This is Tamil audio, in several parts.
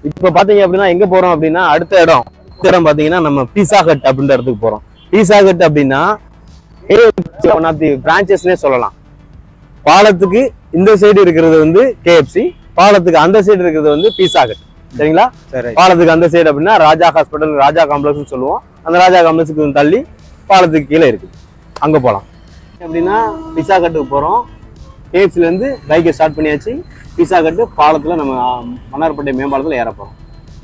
இப்போ பாத்தீங்க அப்படின்னா எங்க போறோம் அப்படின்னா அடுத்த இடம் அடுத்த இடம் பாத்தீங்கன்னா நம்ம பீஸா ஹட் அப்படின்ற இடத்துக்கு போறோம் பீஸா ஹட் அப்படின்னா ஒன் ஆஃப் தி பிரான்ச்சஸ்னே சொல்லலாம் பாலத்துக்கு இந்த சைடு இருக்கிறது வந்து கேஎஃப்சி பாலத்துக்கு அந்த சைடு இருக்கிறது வந்து பீஸா ஹட் சரிங்களா சரி பாலத்துக்கு அந்த சைடு அப்படின்னா ராஜா ஹாஸ்பிட்டல் ராஜா காம்ப்ளெக்ஸ்னு சொல்லுவோம் அந்த ராஜா காம்ப்ளெக்ஸுக்கு கொஞ்சம் தள்ளி பாலத்துக்கு கீழே இருக்கு அங்க போகலாம் எப்படின்னா பிஸா கட்டுக்கு போறோம் கேஎஃப்சில இருந்து பைக்கை ஸ்டார்ட் பண்ணியாச்சு பிஸா கட்டு பாலத்துல நம்ம ஆ, மன்னார்பேட்டை மேம்பாலத்துல ஏற போறோம்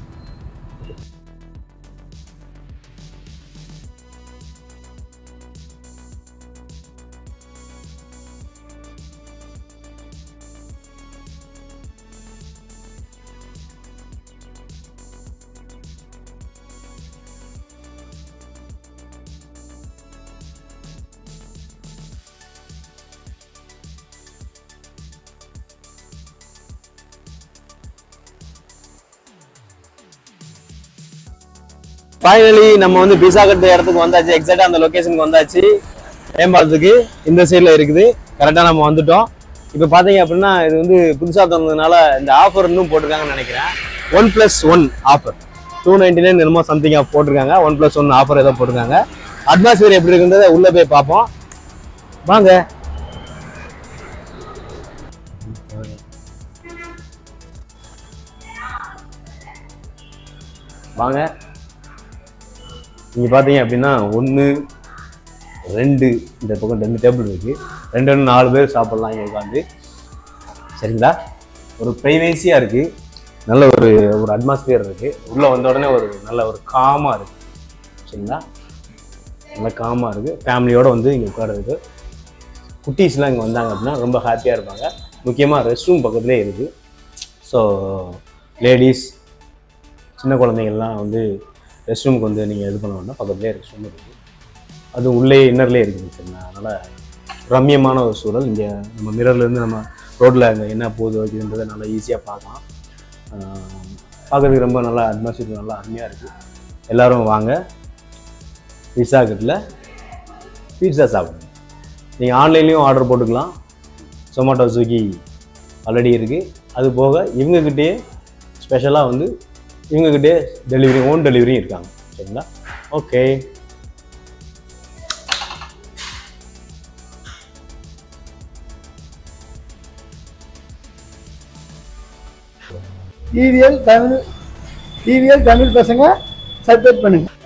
ஃபைனலி நம்ம வந்து பிஸா கட்டு இடத்துக்கு வந்தாச்சு எக்ஸாக்டா அந்த லொகேஷனுக்கு வந்தாச்சு மேம்பாலத்துக்கு இந்த சைடில் இருக்குது கரெக்டாக நம்ம வந்துட்டோம் இப்போ பார்த்தீங்க அப்படின்னா இது வந்து புதுசாக திறந்ததுனால இந்த ஆஃபர் இன்னும் போட்டிருக்காங்கன்னு நினைக்கிறேன் one plus one offer two ninety nine என்னமோ சம்திங் ஆஃப் போட்டிருக்காங்க ஒன் ப்ளஸ் ஒன் ஆஃபர் ஏதோ போட்டிருக்காங்க அட்மாஸ்பியர் எப்படி இருக்குன்றத உள்ளே போய் பார்ப்போம் வாங்க வாங்க நீங்க பாத்தீங்க அப்படின்னா ஒன்று ரெண்டு இந்த பக்கம் ரெண்டு டேபிள் இருக்கு ரெண்டு ரெண்டு நாலு பேர் சாப்பிடலாம் இங்கே உட்காந்து சரிங்களா ஒரு ப்ரைவேசியாக இருக்கு நல்ல ஒரு ஒரு அட்மாஸ்பியர் இருக்கு உள்ள வந்த உடனே ஒரு நல்ல ஒரு காமாக இருக்கு சரிங்களா நல்ல காமாக இருக்கு ஃபேமிலியோட வந்து இங்கே உட்கார்றதுக்கு குட்டீஸ்லாம் இங்கே வந்தாங்க அப்படின்னா ரொம்ப ஹாப்பியாக இருப்பாங்க முக்கியமாக ரெஸ்ட் ரூம் பக்கத்துலேயே இருக்குது ஸோ லேடிஸ் சின்ன குழந்தைங்கள்லாம் வந்து ரெஸ்ட் ரூமுக்கு வந்து நீங்கள் இது பண்ண வேண்டாம் பக்கத்துலேயே ரெஸ்ட் ரூம் இருக்குது அது உள்ளே இன்னர்லேயே இருக்குது சரிங்களா அதனால் ரம்மியமான ஒரு சூழல் இங்கே நம்ம மிரர்லேருந்து நம்ம ரோட்டில் அங்கே என்ன போகுது வைக்குதுன்றதை நல்லா ஈஸியாக பார்க்கலாம் ஆஹ் பார்க்கறதுக்கு ரொம்ப நல்லா அட்மாஸ்பியர் நல்லா அருமையாக இருக்குது எல்லாரும் வாங்க பிஸா கட்டில் பீட்சா சாப்பிடுங்க நீங்கள் ஆன்லைன்லேயும் ஆர்டர் போட்டுக்கலாம் சொமாட்டோ ஸ்விக்கி ஆல்ரெடி இருக்குது அது போக இவங்கக்கிட்டேயே ஸ்பெஷலாக வந்து இவங்ககிட்டே டெலிவரி ஓன் டெலிவரியும் இருக்காங்க சரிங்களா okay TVL Tamil TVL Tamil பசங்க சப்ஸ்கிரைப் பண்ணுங்க